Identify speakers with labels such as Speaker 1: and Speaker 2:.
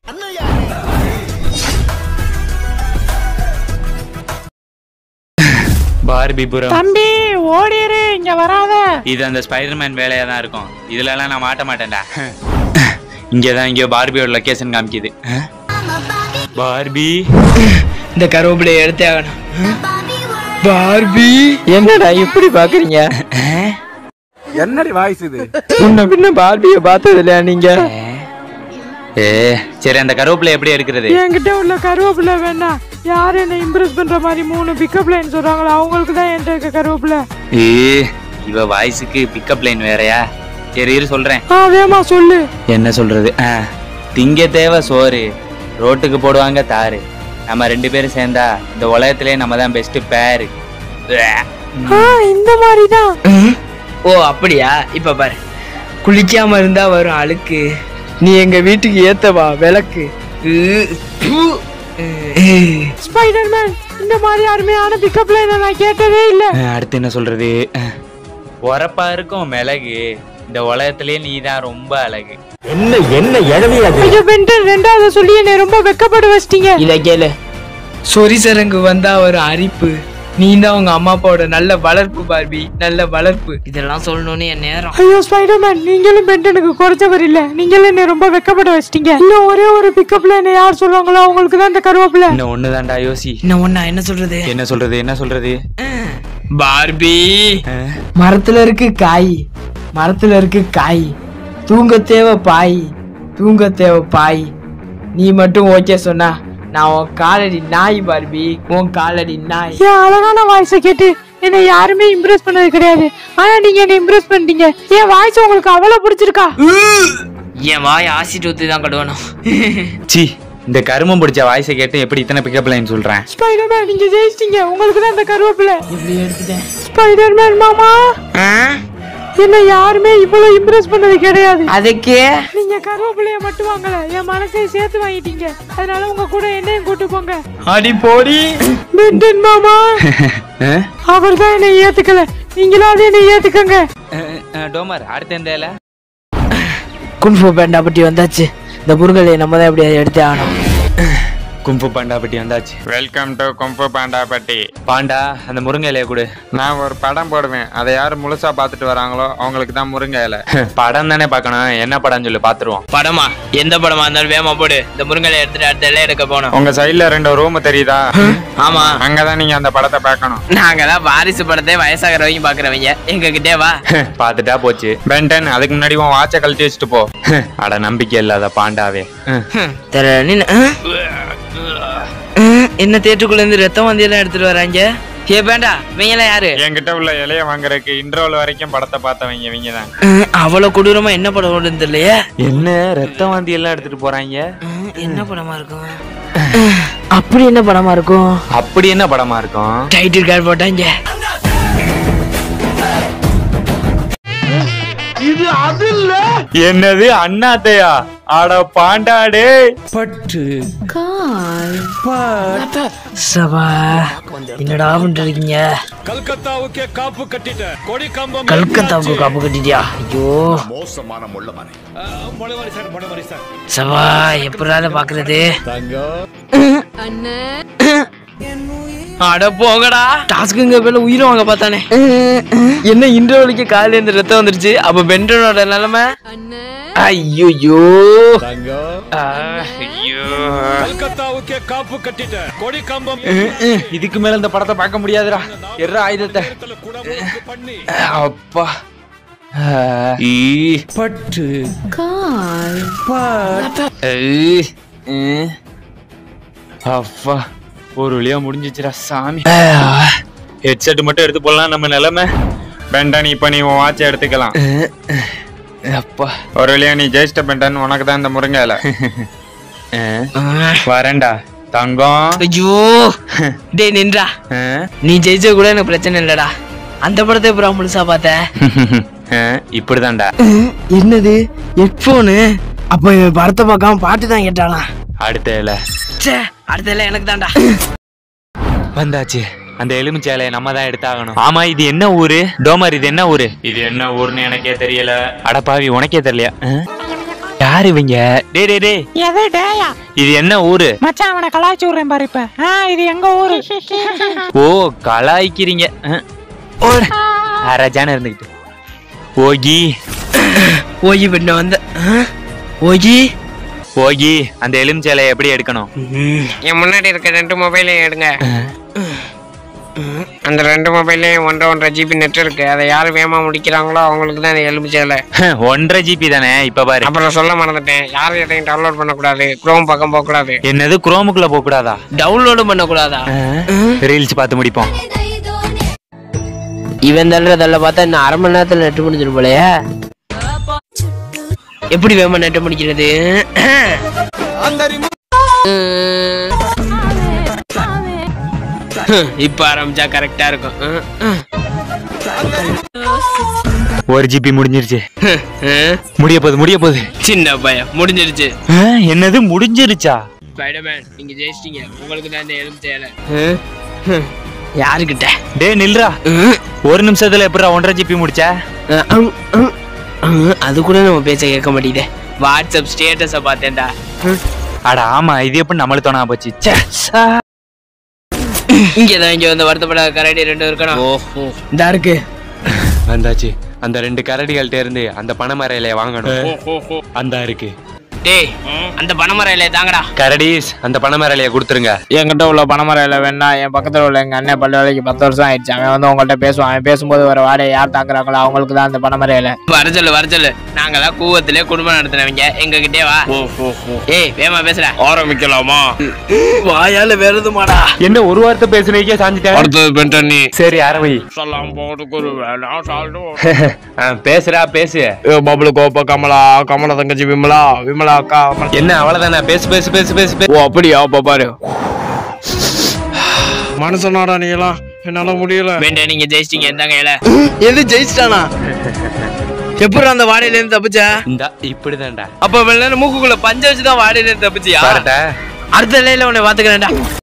Speaker 1: பார்பிபுரம்
Speaker 2: தம்பி ஓடிரு இங்க வராத
Speaker 1: இது அந்த ஸ்பைடர்மேன் வேலையா தான் இருக்கும் இதுல எல்லாம் நான் மாட்ட மாட்டேன்டா இங்கதான் இங்க பார்பியோட லொகேஷன் காமிக்குது பார்பி
Speaker 3: இந்த கருவேப்பிலையை எடுத்தே ஆகணும் பார்பி என்னடா இப்படி பாக்குறீங்க
Speaker 4: என்னடி வாய்ஸ் இது
Speaker 3: முன்ன பின்ன பார்பியை பார்த்தது இல்லையா நீங்க
Speaker 1: ஏ சரி அந்த கருவேப்பிலை எப்படி எடுக்கிறது
Speaker 2: என்கிட்ட உள்ள கருவேப்பிலை வேணாம் யார் என்ன இம்ப்ரெஸ் பண்ற மாதிரி மூணு பிக்கப் லைன் சொல்றாங்களோ அவங்களுக்கு தான் என்கிட்ட இருக்க கருவேப்பிலை
Speaker 1: ஏ இவ வாய்ஸுக்கு பிக்கப் லைன் வேறயா சரி இரு சொல்றேன்
Speaker 2: ஆ வேமா சொல்லு
Speaker 1: என்ன சொல்றது ஆ, திங்க தேவை சோறு ரோட்டுக்கு போடுவாங்க தாரு நம்ம ரெண்டு பேரும் சேர்ந்தா இந்த உலகத்திலே நம்ம தான் பெஸ்ட் பேரு
Speaker 2: ஆ இந்த மாதிரி தான்
Speaker 3: ஓ அப்படியா இப்ப பாரு குளிக்காம இருந்தா வரும் அழுக்கு நீ எங்க வீட்டுக்கு ஏத்தவா விளக்கு உ, பு. உ.
Speaker 2: ஸ்பைடர்மேன் இந்த மாதிரி அருமையான பிக்கப் லைனை நான் கேட்டதே இல்ல
Speaker 1: அடுத்து என்ன சொல்றது ஆ, உரப்பா இருக்கும் மிளகு இந்த உலகத்திலே நீ தான் ரொம்ப அழகு
Speaker 4: என்ன என்ன எழவி அது
Speaker 2: ஐயோ பென்டன் ரெண்டாவது சொல்லி என்னை ரொம்ப வெக்கப்பட வச்சிட்டீங்க
Speaker 3: இத கேளு சொரிசரங்கு வந்தா ஒரு அரிப்பு நீ தான் உங்க அம்மா அப்பாவோட நல்ல வளர்ப்பு பார்பி நல்ல வளர்ப்பு இதெல்லாம் சொல்லணும்னு என் நேரம்
Speaker 2: ஐயோ ஸ்பைடர்மேன் நீங்களும் பென்டனுக்கு குறைச்சவர் இல்ல நீங்களும் என்னை ரொம்ப வெக்கப்பட வச்சிட்டீங்க இன்னும் ஒரே ஒரு பிக்கப்ல என்ன யார் சொல்றாங்களோ அவங்களுக்கு தான் இந்த கருவேப்பிலை
Speaker 1: இன்னும் ஒண்ணுதான்டா யோசி
Speaker 3: என்ன ஒண்ணா என்ன சொல்றது
Speaker 1: என்ன சொல்றது என்ன சொல்றது
Speaker 3: பார்பி
Speaker 1: ஆ,
Speaker 3: மரத்துல இருக்கு காய் மரத்துல இருக்கு காய் தூங்க தேவை பாய் தூங்க தேவை பாய் நீ மட்டும் ஓகே சொன்னா நான் உன் காலடி நாய் பார்பி உன் காலடி நாய்
Speaker 2: என் அழகான வாய்ஸை கேட்டு என்னை யாருமே இம்ப்ரெஸ் பண்ணது கிடையாது ஆனா நீங்க என்ன இம்ப்ரெஸ் பண்ணிட்டீங்க என் வாய்ஸ் உங்களுக்கு அவ்வளவு பிடிச்சிருக்கா
Speaker 3: என் வாய் ஆசிட் ஊத்தி தான் கடுவணும்
Speaker 1: சீ இந்த கருமம் பிடிச்ச வாய்ஸை கேட்டு எப்படி இத்தனை பிக்கப் லைன் சொல்றேன்
Speaker 2: ஸ்பைடர்மேன் நீங்க ஜெயிச்சிட்டீங்க உங்களுக்கு தான் இந்த கருவேப்பிலை
Speaker 3: எப்படி எடுத்துட்டேன்
Speaker 2: ஸ்பைடர்மேன் மாமா என்ன யாருமே இவ்வளவு இம்ப்ரெஸ் பண்ணது கிடையாது
Speaker 3: அதுக்கே
Speaker 2: நீங்க கருவேப்பிலைய மட்டும் வாங்கல என் மனசையும் சேர்த்து வாங்கிட்டீங்க அதனால உங்க கூட என்னையும் கூட்டு போங்க
Speaker 3: அடி போடி
Speaker 2: பென்டன் மாமா
Speaker 1: ஆ?
Speaker 2: அவர் தான் என்னை ஏத்துக்கல நீங்களாவது என்னை ஏத்துக்கங்க
Speaker 1: ஆ, ஆ, டோமர் அடுத்த எந்த இலை
Speaker 3: குன்ஃபு பேண்டா பட்டி வந்தாச்சு இந்த முருகலையை நம்ம தான் எப்படியாவது எடுத்தே ஆகணும்
Speaker 1: கும்பு பாண்டா பட்டி வந்தாச்சு
Speaker 5: வெல்கம் டு கும்பு பாண்டாப்பட்டி
Speaker 1: பாண்டா அந்த முருங்கை இலைய கொடு
Speaker 5: நான் ஒரு படம் போடுவேன் அதை யார் முழுசா பார்த்துட்டு வராங்களோ அவங்களுக்கு தான் முருங்கை இலை
Speaker 1: படம் தானே பார்க்கணும் என்ன படம் சொல்லு பாத்துருவோம்
Speaker 3: படமா எந்த படமா இருந்தாலும் வேமா போடு இந்த முருங்கலை எடுத்துட்டு அடுத்த எல்லாம் எடுக்க போனோம்
Speaker 5: உங்க சைடுல ரெண்டு ரூம் தெரியுதா
Speaker 3: ஆமா
Speaker 5: அங்கதான் நீங்க அந்த படத்தை பார்க்கணும்
Speaker 3: நாங்க தான் வாரிசு படத்தை வயசாகிற வரைக்கும் பாக்குறவங்க எங்க கிட்டே வா
Speaker 1: பாத்துட்டா போச்சு
Speaker 5: பென்டன் அதுக்கு முன்னாடி உன் வாட்சை கழட்டி வச்சுட்டு போ
Speaker 1: அட நம்பிக்கை இல்லாத பாண்டாவே
Speaker 3: தெர நின்னு என்ன தேட்டுக்குள்ள இருந்து ரத்தம் வந்து எல்லாம் எடுத்துட்டு வராங்க ஏ பேண்டா இவங்கெல்லாம் யாரு
Speaker 5: என்கிட்ட உள்ள இலைய வாங்குறதுக்கு இன்டர்வல் வரைக்கும் படத்தை பார்த்தவங்க இவங்க தான்
Speaker 3: ம், அவ்வளவு கொடூரமா என்ன படம் ஓடுன்னு தெரியலையே
Speaker 1: என்ன ரத்த வாந்தி எல்லாம் எடுத்துட்டு போறாங்க
Speaker 3: ம், என்ன படமா இருக்கும் அப்படி என்ன படமா இருக்கும்
Speaker 1: அப்படி என்ன படமா இருக்கும்
Speaker 3: டைட்டில் கார்டு போட்டாங்க
Speaker 1: என்னது அண்ணாத்தையா அட பாண்டாடே
Speaker 3: சபா என்னடா பண்ணிட்டு இருக்கீங்க
Speaker 6: கல்கத்தாவுக்கே காப்பு கட்டிட்ட கொடி கம்பம்
Speaker 3: கல்கத்தாவுக்கு காப்பு கட்டிட்டியா ஐயோ
Speaker 6: மொழவாரி சார் மொழவாரி சார்
Speaker 3: சபா எப்படாத பாக்குறது அட போங்கடா டாஸ்க்குங்க பேர்ல உயிரை வாங்க பார்த்தானே என்ன இன்டர்வலுக்கு காலையில இருந்து ரத்தம் வந்துருச்சு அப்ப பெண்டனோட நிலைமை ஐயோ ஐயோ
Speaker 6: கல்கத்தாவுக்கே காப்பு கட்டிட்ட கொடி கம்பம்
Speaker 1: இதுக்கு மேல இந்த படத்தை பார்க்க முடியாதுடா எற ஆயுதத்தை
Speaker 6: குடமுழுக்கு பண்ணி
Speaker 1: அப்பா ஈ. ஐ. ம். அப்பா ஒரு வழியா முடிஞ்சிச்சுடா சாமி ஹெட்செட் மட்டும் எடுத்து போடலாம் நம்ம நிலைமை
Speaker 5: பென்டன் இப்ப நீ உன் வாட்சை எடுத்துக்கலாம்
Speaker 1: அப்பா
Speaker 5: ஒரு வழியா நீ ஜெயிச்சிட்ட பென்டன் உனக்கு தான் இந்த முருங்கை இலை
Speaker 1: வரேன்டா தங்கம்
Speaker 3: ஐயோ டேய் நின்றா
Speaker 1: ஆ?
Speaker 3: நீ ஜெயிச்ச கூட எனக்கு பிரச்சனை இல்லடா அந்த படத்தை அப்புறம் முழுசா பார்த்த
Speaker 1: ஆ, இப்படிதான்டா
Speaker 3: என்னது ஹெட்போனு அப்ப இவன் படத்தை பார்க்காம பாட்டு தான் கேட்டாலாம்
Speaker 1: அடுத்த இலை
Speaker 3: ச்சே அடுத்த எல்லாம் எனக்கு தான்டா
Speaker 1: வந்தாச்சு அந்த எலுமிச்சேலையை நம்ம தான் எடுத்தாகணும் ஆமா இது என்ன ஊரு டோமர் இது என்ன ஊரு இது என்ன ஊர்னு எனக்கே தெரியல அடப்பாவி உனக்கே தெரியலையா ஆ? யாரு இவங்க டேய் டேய் டேய்
Speaker 2: எது டேயா
Speaker 1: இது என்ன ஊரு
Speaker 2: மச்சான் அவனை கலாய்ச்சி விடுறேன் பாரு இப்ப ஆ இது எங்க ஊரு
Speaker 1: ஓ கலாய்க்கிறீங்க அஹ். ஓடு. அரஜான இருந்துகிட்டு ஓகி
Speaker 3: ஓகி பண்ண வந்த ஆ? ஓகி
Speaker 1: ஓகி அந்த எலுமிச்சலையை எப்படி எடுக்கணும்
Speaker 7: என் முன்னாடி இருக்க ரெண்டு மொபைலையும் எடுங்க அந்த ரெண்டு மொபைல்லையும் ஒன்றரை ஒன்றரை ஜிபி நெட் இருக்கு அதை யார் வேகமா முடிக்கிறாங்களோ அவங்களுக்கு தான் இந்த எலுமிச்சலை
Speaker 1: ஒன்றரை ஜிபி தானே இப்ப பாரு
Speaker 7: அப்புறம் சொல்ல மறந்துட்டேன் யாரும் எதையும் டவுன்லோட் பண்ணக்கூடாது குரோம் பக்கம் போகக்கூடாது
Speaker 1: என்னது குரோமுக்குள்ள போக கூடாதா
Speaker 3: டவுன்லோடு பண்ணக்கூடாதா
Speaker 1: ரீல்ஸ் பார்த்து முடிப்போம்
Speaker 3: இவன் தள்ளுறதல்ல பார்த்தா இன்னும் அரை மணி நேரத்துல நெட்டு முடிஞ்சிடும் போலயே எப்படி வேகமா நெட்டு முடிக்கிறது ஹம், இப்ப ஆரம்பிச்சா கரெக்டா இருக்கும் ஹம், ஹம்.
Speaker 1: ஒரு ஜிபி முடிஞ்சிருச்சு
Speaker 3: ஹம், ஹம்.
Speaker 1: முடிய போகுது முடிய போகுது
Speaker 3: சின்ன பையன் முடிஞ்சிருச்சு
Speaker 1: அஹ், என்னது முடிஞ்சிருச்சா
Speaker 3: ஸ்பைடர்மேன் நீங்க ஜெயிச்சிட்டீங்க உங்களுக்கு தான் இந்த எலும்பு தேவை யாருக்கிட்ட
Speaker 1: டேய் நில்றா
Speaker 3: ஹம்,
Speaker 1: ஒரு நிமிஷத்துல எப்படா ஒன்றரை ஜிபி முடிச்ச
Speaker 3: ஹம், ஹம், ஹம், ஹம். அது கூட நம்ம பேச்ச கேட்க மாட்டேங்குதே வாட்ஸ்அப் ஸ்டேட்டஸ பார்த்தேன்டா ஹம்.
Speaker 1: அட ஆமா இது எப்படி நம்மளுக்கு தோணா போச்சு ச்சே.
Speaker 3: இங்கதான் இங்க வந்து வருத்தப்படாத கரடி ரெண்டு இருக்கணும் ஓஹோ இந்த இருக்கு
Speaker 4: வந்தாச்சு அந்த ரெண்டு கரடிகள்ட்ட இருந்து அந்த பணமரையில வாங்கணும் அந்த இருக்கு
Speaker 3: டேய் அந்த பணமர இலையை தாங்கடா
Speaker 1: கரடிஸ் அந்த பணமரலையை கொடுத்துருங்க
Speaker 7: என்கிட்ட உள்ள பணமரையில வேணா என் பக்கத்துல உள்ள எங்க அண்ணன் பல்லு வேலைக்கு பத்து வருஷம் ஆயிடுச்சு அவன் வந்து உங்கள்கிட்ட பேசுவான் அவன் பேசும்போது வர வாடகை யார் தாக்குறாங்களோ அவங்களுக்கு தான் அந்த பணமரையில
Speaker 3: வர சொல்லு வர சொல்லு நாங்கெல்லாம் கூவத்திலே குடும்பம் நடத்துனவங்க எங்க கிட்டே வா ஏய் வேமா பேசுற
Speaker 7: ஆரம்பிக்கலாமா
Speaker 3: வாயால வெறுதுமாடா
Speaker 1: என்ன ஒரு வார்த்தை பேசுனீங்க சாஞ்சிட்டேன்
Speaker 7: அடுத்தது பெண்டனி
Speaker 1: சரி ஆரம்பி
Speaker 7: சொல்லாம் போட்டுக்கு ஒரு வேணாம் சால்ட்டு
Speaker 1: ஆ, பேசுடா பேசு
Speaker 7: பபுளு கோப்ப கமலா கமலா தங்கச்சி விமலா விமலா அக்கா
Speaker 1: என்ன அவ்வளவுதானே பேசு பேசு பேசு பேசு பேசு
Speaker 7: ஓ அப்படியா அப்ப பாரு மனுஷனாடா நீ எல்லாம் என்னால முடியல
Speaker 3: வேண்டாம் நீங்க ஜெயிச்சிட்டீங்க இருந்தாங்க இல
Speaker 7: எது ஜெயிச்சிட்டானா எப்படி அந்த வாடையில இருந்து தப்பிச்சா
Speaker 4: இந்த இப்படிதான்டா
Speaker 3: அப்ப வெள்ள மூக்குக்குள்ள பஞ்ச வச்சுதான் வாடையில இருந்து தப்பிச்சியா
Speaker 1: பாருடா
Speaker 3: அடுத்த இலையில உன்னை பாத்துக்கிறேன்டா